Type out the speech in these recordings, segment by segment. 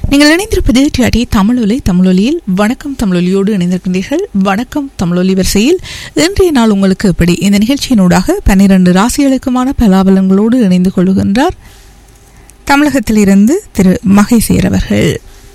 நீங்கள் இணைந்திருப்பது டிஆர்டி தமிழொலி தமிழொலியில் வணக்கம் தமிழொலியோடு இணைந்திருக்கின்றீர்கள் வணக்கம் தமிழொலி வரிசையில் இன்றைய நாள் உங்களுக்கு எப்படி இந்த நிகழ்ச்சியினூடாக பன்னிரண்டு ராசிகளுக்குமான பலாபலங்களோடு இணைந்து கொள்கின்றார் தமிழகத்திலிருந்து திரு மகேசேர் அவர்கள்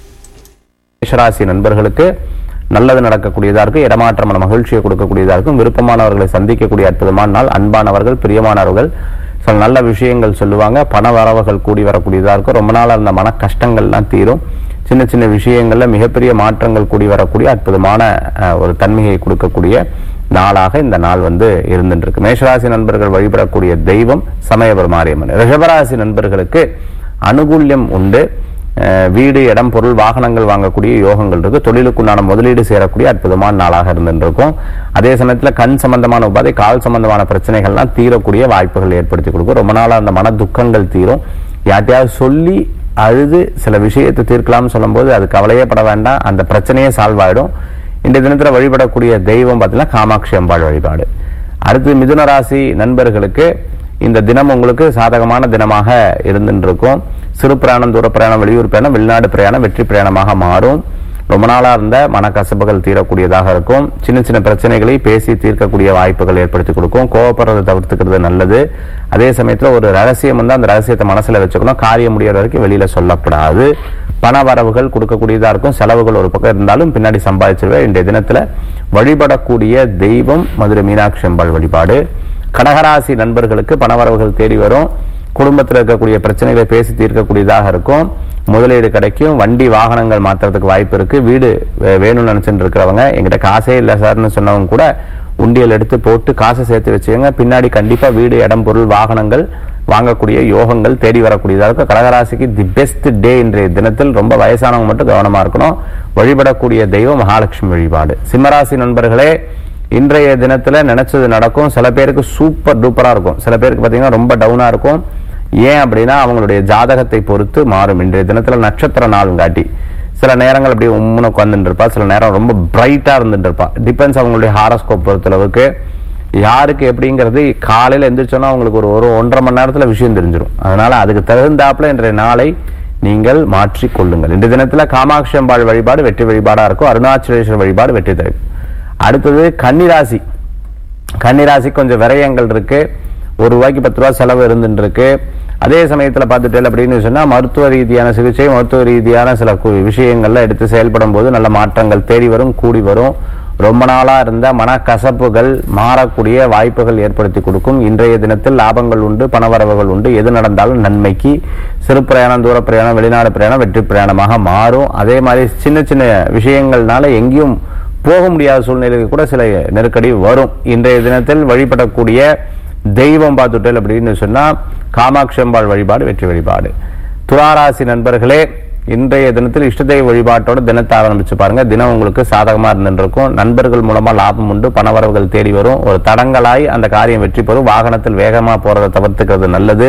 மேஷராசி நண்பர்களுக்கு நல்லது நடக்கக்கூடியதா இருக்கும் இடமாற்றமான மகிழ்ச்சியை கொடுக்கக்கூடியதா இருக்கும் விருப்பமானவர்களை சந்திக்கக்கூடிய அற்புதமான நாள் அன்பானவர்கள் பிரியமானவர்கள் சில நல்ல விஷயங்கள் சொல்லுவாங்க பண வரவுகள் கூடி வரக்கூடியதா இருக்கும் ரொம்ப நாள் அந்த மன கஷ்டங்கள்லாம் தீரும் சின்ன சின்ன விஷயங்கள்ல மிகப்பெரிய மாற்றங்கள் கூடி வரக்கூடிய அற்புதமான அஹ், ஒரு தன்மையை கொடுக்கக்கூடிய நாளாக இந்த நாள் வந்து இருந்துட்டு இருக்கு மேஷராசி நண்பர்கள் வழிபடக்கூடிய தெய்வம் சமயபுரம் மாரியம்மன் ரிஷபராசி நண்பர்களுக்கு அனுகூல்யம் உண்டு அஹ் வீடு இடம் பொருள் வாகனங்கள் வாங்கக்கூடிய யோகங்கள் இருக்கு தொழிலுக்குண்டான முதலீடு சேரக்கூடிய அற்புதமான நாளாக இருந்துருக்கும் அதே சமயத்துல கண் சம்பந்தமான உபாதை கால் சம்பந்தமான பிரச்சனைகள்லாம் தீரக்கூடிய வாய்ப்புகள் ஏற்படுத்தி கொடுக்கும் ரொம்ப நாளா அந்த மன துக்கங்கள் தீரும் யார்ட்டையாவது சொல்லி அழுது சில விஷயத்தை தீர்க்கலாம்னு சொல்லும்போது அது கவலையே பட வேண்டாம் அந்த பிரச்சனையே சால்வ் ஆயிடும் இன்றைய தினத்துல வழிபடக்கூடிய தெய்வம் பார்த்தீங்கன்னா காமாட்சி அம்பாள் வழிபாடு அடுத்து மிதுன ராசி நண்பர்களுக்கு இந்த தினம் உங்களுக்கு சாதகமான தினமாக இருந்துட்டு இருக்கும் சிறு பிரயாணம் தூர பிரயாணம் வெளியூர் பிரயாணம் வெளிநாடு பிரயாணம் வெற்றி பிரயாணமாக மாறும் ரொம்ப நாளா இருந்த மனக்கசப்புகள் தீரக்கூடியதாக இருக்கும் சின்ன சின்ன பிரச்சனைகளை பேசி தீர்க்கக்கூடிய வாய்ப்புகள் ஏற்படுத்தி கொடுக்கும் கோவப்படுறதை தவிர்த்துக்கிறது நல்லது அதே சமயத்துல ஒரு ரகசியம் வந்து அந்த ரகசியத்தை மனசுல வச்சுக்கணும் காரியம் முடியற வரைக்கும் வெளியில சொல்லப்படாது பண வரவுகள் கொடுக்கக்கூடியதா இருக்கும் செலவுகள் ஒரு பக்கம் இருந்தாலும் பின்னாடி சம்பாதிச்சிருவேன் இன்றைய தினத்துல வழிபடக்கூடிய தெய்வம் மதுரை மீனாட்சி அம்பாள் வழிபாடு கடகராசி நண்பர்களுக்கு பணவரவுகள் தேடி வரும் குடும்பத்தில் இருக்கக்கூடிய பிரச்சனைகளை பேசி தீர்க்கக்கூடியதாக இருக்கும் முதலீடு கிடைக்கும் வண்டி வாகனங்கள் மாத்துறதுக்கு வாய்ப்பு இருக்கு வீடு வே- வேணும்னு நினைச்சுட்டு இருக்கிறவங்க எங்கிட்ட காசே இல்லை சார்னு சொன்னவங்க கூட உண்டியல் எடுத்து போட்டு காசை சேர்த்து வச்சுக்கோங்க பின்னாடி கண்டிப்பா வீடு இடம் பொருள் வாகனங்கள் வாங்கக்கூடிய யோகங்கள் தேடி வரக்கூடியதாக இருக்கும் கடகராசிக்கு தி பெஸ்ட் டே இன்றைய தினத்தில் ரொம்ப வயசானவங்க மட்டும் கவனமா இருக்கணும் வழிபடக்கூடிய தெய்வம் மகாலட்சுமி வழிபாடு சிம்மராசி நண்பர்களே இன்றைய தினத்துல நினைச்சது நடக்கும் சில பேருக்கு சூப்பர் டூப்பரா இருக்கும் சில பேருக்கு பாத்தீங்கன்னா ரொம்ப டவுனா இருக்கும் ஏன் அப்படின்னா அவங்களுடைய ஜாதகத்தை பொறுத்து மாறும் இன்றைய தினத்துல நட்சத்திர நாள் காட்டி சில நேரங்கள் அப்படியே உம்முன்னு உட்காந்துட்டு இருப்பா சில நேரம் ரொம்ப பிரைட்டா இருந்துட்டு இருப்பா டிபெண்ட்ஸ் அவங்களுடைய ஹாரஸ்கோப் பொறுத்தளவுக்கு யாருக்கு எப்படிங்கிறது காலையில எந்திரிச்சோன்னா அவங்களுக்கு ஒரு ஒரு ஒன்றரை மணி நேரத்துல விஷயம் தெரிஞ்சிடும் அதனால அதுக்கு தகுந்தாப்புல இன்றைய நாளை நீங்கள் மாற்றிக் கொள்ளுங்கள் இந்த தினத்துல காமாட்சி அம்பாள் வழிபாடு வெற்றி வழிபாடா இருக்கும் அருணாச்சலேஸ்வரர் வழிபாடு வெற்றி தரும் அடுத்தது கன்னிராசி கன்னிராசி கொஞ்சம் விரயங்கள் இருக்கு ஒரு ரூபாய்க்கு பத்து ரூபா செலவு இருந்துட்டு இருக்கு அதே சமயத்துல பார்த்துட்டேன் அப்படின்னு சொன்னா மருத்துவ ரீதியான சிகிச்சை மருத்துவ ரீதியான சில கு- விஷயங்கள்ல எடுத்து செயல்படும் போது நல்ல மாற்றங்கள் தேடி வரும் கூடி வரும் ரொம்ப நாளா இருந்த மனக்கசப்புகள் மாறக்கூடிய வாய்ப்புகள் ஏற்படுத்தி கொடுக்கும் இன்றைய தினத்தில் லாபங்கள் உண்டு பணவரவுகள் உண்டு எது நடந்தாலும் நன்மைக்கு சிறு பிரயாணம் தூர பிரயாணம் வெளிநாடு பிரயாணம் வெற்றி பிரயாணமாக மாறும் அதே மாதிரி சின்ன சின்ன விஷயங்கள்னால எங்கேயும் போக முடியாத சூழ்நிலைக்கு கூட சில நெருக்கடி வரும் இன்றைய தினத்தில் வழிபடக்கூடிய தெய்வம் பார்த்துட்டல் அப்படின்னு சொன்னா காமாட்சி அம்பாள் வழிபாடு வெற்றி வழிபாடு துளாராசி நண்பர்களே இன்றைய தினத்தில் இஷ்ட தெய்வ வழிபாட்டோட தினத்தை ஆரம்பிச்சு பாருங்க தினம் உங்களுக்கு சாதகமா இருந்துருக்கும் நண்பர்கள் மூலமா லாபம் உண்டு பணவரவுகள் தேடி வரும் ஒரு தடங்கலாய் அந்த காரியம் வெற்றி பெறும் வாகனத்தில் வேகமா போறதை தவிர்த்துக்கிறது நல்லது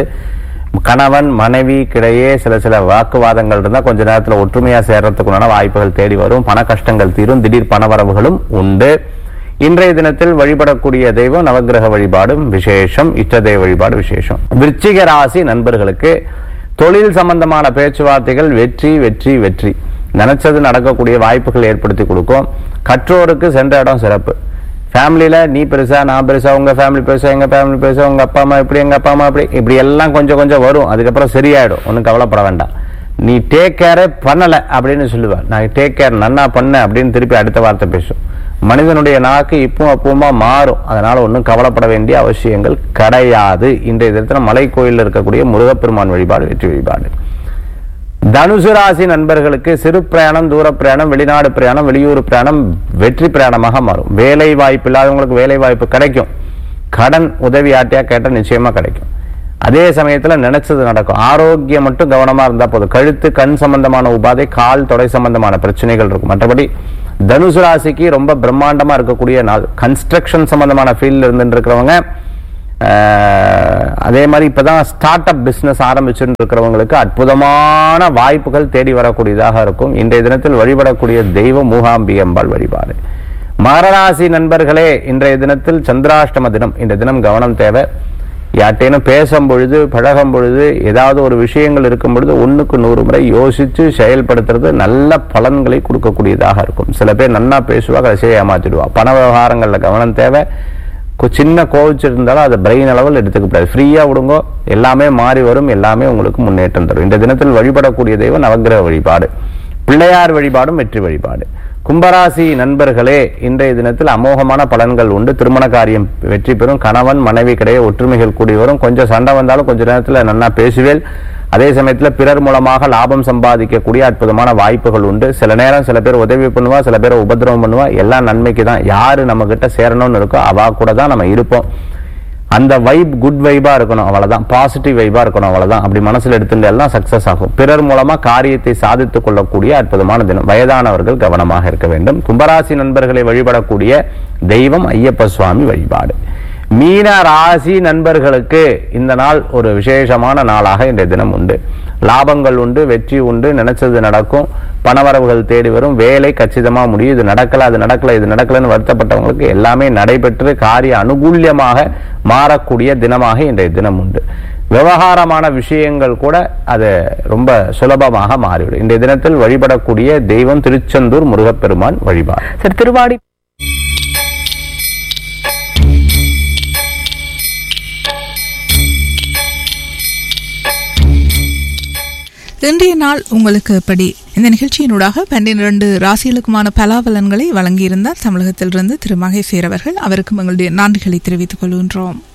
கணவன் மனைவி கிடையே சில சில வாக்குவாதங்கள் இருந்தா கொஞ்ச நேரத்துல ஒற்றுமையா சேர்றதுக்குண்டான வாய்ப்புகள் தேடி வரும் பண கஷ்டங்கள் தீரும் திடீர் பணவரவுகளும் உண்டு இன்றைய தினத்தில் வழிபடக்கூடிய தெய்வம் நவக்கிரக வழிபாடும் விசேஷம் இஷ்ட தெய்வ வழிபாடு விசேஷம் விருச்சிக ராசி நண்பர்களுக்கு தொழில் சம்பந்தமான பேச்சுவார்த்தைகள் வெற்றி வெற்றி வெற்றி நினைச்சது நடக்கக்கூடிய வாய்ப்புகள் ஏற்படுத்தி கொடுக்கும் கற்றோருக்கு சென்ற இடம் சிறப்பு ஃபேமிலியில நீ பெருசா நான் பெருசா உங்க ஃபேமிலி பெருசா எங்க ஃபேமிலி பெருசா உங்க அப்பா அம்மா இப்படி எங்க அப்பா அம்மா இப்படி இப்படி எல்லாம் கொஞ்சம் கொஞ்சம் வரும் அதுக்கப்புறம் சரியாயிடும் ஒன்றும் கவலைப்பட வேண்டாம் நீ டேக் கேரே பண்ணல அப்படின்னு சொல்லுவேன் நான் டேக் கேர் நன்னா பண்ண அப்படின்னு திருப்பி அடுத்த வார்த்தை பேசும் மனிதனுடைய நாக்கு இப்பவும் அப்பவுமா மாறும் அதனால ஒன்றும் கவலைப்பட வேண்டிய அவசியங்கள் கிடையாது இன்றைய தினத்தில் மலை கோயிலில் இருக்கக்கூடிய முருகப்பெருமான் வழிபாடு வெற்றி வழிபாடு தனுசு ராசி நண்பர்களுக்கு சிறு பிரயாணம் தூர பிரயாணம் வெளிநாடு பிரயாணம் வெளியூர் பிரயாணம் வெற்றி பிரயாணமாக மாறும் வேலை வாய்ப்பு இல்லாதவங்களுக்கு வேலை வாய்ப்பு கிடைக்கும் கடன் உதவி ஆட்டியா கேட்டால் நிச்சயமா கிடைக்கும் அதே சமயத்துல நினைச்சது நடக்கும் ஆரோக்கியம் மட்டும் கவனமா இருந்தா போதும் கழுத்து கண் சம்பந்தமான உபாதை கால் தொடை சம்பந்தமான பிரச்சனைகள் இருக்கும் மற்றபடி தனுசு ராசிக்கு ரொம்ப பிரம்மாண்டமா இருக்கக்கூடிய நாள் கன்ஸ்ட்ரக்ஷன் சம்பந்தமான ஃபீல்ட்ல இருந்துட்டு இருக்கிறவங்க ஆஹ், அதே மாதிரி இப்பதான் ஸ்டார்ட் அப் பிசினஸ் ஆரம்பிச்சுட்டு இருக்கிறவங்களுக்கு அற்புதமான வாய்ப்புகள் தேடி வரக்கூடியதாக இருக்கும் இன்றைய தினத்தில் வழிபடக்கூடிய தெய்வம் மூகாம்பி அம்பாள் வழிபாடு மகராசி நண்பர்களே இன்றைய தினத்தில் சந்திராஷ்டம தினம் இந்த தினம் கவனம் தேவை யார்ட்டேனும் பேசும் பொழுது பழகும் பொழுது ஏதாவது ஒரு விஷயங்கள் இருக்கும் பொழுது ஒண்ணுக்கு நூறு முறை யோசிச்சு செயல்படுத்துறது நல்ல பலன்களை கொடுக்கக்கூடியதாக இருக்கும் சில பேர் நன்னா பேசுவா கடைசியை ஏமாத்திடுவா பண விவகாரங்கள்ல கவனம் தேவை கொ- சின்ன கோவிச்சிருந்தாலும் அதை பிரெயின் அளவில் எடுத்துக்கப்படாது ஃப்ரீயா விடுங்கோ எல்லாமே மாறி வரும் எல்லாமே உங்களுக்கு முன்னேற்றம் தரும் இந்த தினத்தில் வழிபடக்கூடிய தெய்வம் நவக்கிரக வழிபாடு பிள்ளையார் வழிபாடும் வெற்றி வழிபாடு கும்பராசி நண்பர்களே இன்றைய தினத்தில் அமோகமான பலன்கள் உண்டு திருமண காரியம் வெற்றி பெறும் கணவன் மனைவி கிடையே ஒற்றுமைகள் கூடி வரும் கொஞ்சம் சண்டை வந்தாலும் கொஞ்ச நேரத்தில் நன்னா பேசுவேல் அதே சமயத்துல பிறர் மூலமாக லாபம் சம்பாதிக்கக்கூடிய அற்புதமான வாய்ப்புகள் உண்டு சில நேரம் சில பேர் உதவி பண்ணுவா சில பேர் உபத்திரவம் பண்ணுவா எல்லாம் நன்மைக்கு தான் யாரு நம்ம கிட்ட சேரணும்னு இருக்கோ அவா கூட தான் நம்ம இருப்போம் அந்த வைப் குட் வைபா இருக்கணும் அவ்வளவுதான் பாசிட்டிவ் வைபா இருக்கணும் அவ்வளவுதான் அப்படி மனசுல எடுத்துட்டு எல்லாம் சக்சஸ் ஆகும் பிறர் மூலமா காரியத்தை சாதித்துக் கொள்ளக்கூடிய அற்புதமான தினம் வயதானவர்கள் கவனமாக இருக்க வேண்டும் கும்பராசி நண்பர்களை வழிபடக்கூடிய தெய்வம் ஐயப்ப சுவாமி வழிபாடு மீன ராசி நண்பர்களுக்கு இந்த நாள் ஒரு விசேஷமான நாளாக இன்றைய தினம் உண்டு லாபங்கள் உண்டு வெற்றி உண்டு நினைச்சது நடக்கும் பணவரவுகள் தேடி வரும் வேலை கச்சிதமா முடியும் இது நடக்கல அது நடக்கல இது நடக்கலன்னு வருத்தப்பட்டவங்களுக்கு எல்லாமே நடைபெற்று காரிய அனுகூல்யமாக மாறக்கூடிய தினமாக இன்றைய தினம் உண்டு விவகாரமான விஷயங்கள் கூட அது ரொம்ப சுலபமாக மாறிவிடும் இன்றைய தினத்தில் வழிபடக்கூடிய தெய்வம் திருச்செந்தூர் முருகப்பெருமான் வழிபாடு சார் திருவாடி இன்றைய நாள் உங்களுக்கு எப்படி இந்த நிகழ்ச்சியினூடாக பன்னிரண்டு ராசிகளுக்குமான பலாபலன்களை வழங்கியிருந்தார் தமிழகத்திலிருந்து திரு மகேஷ் அவர்கள் அவருக்கும் எங்களுடைய நன்றிகளை தெரிவித்துக் கொள்கின்றோம்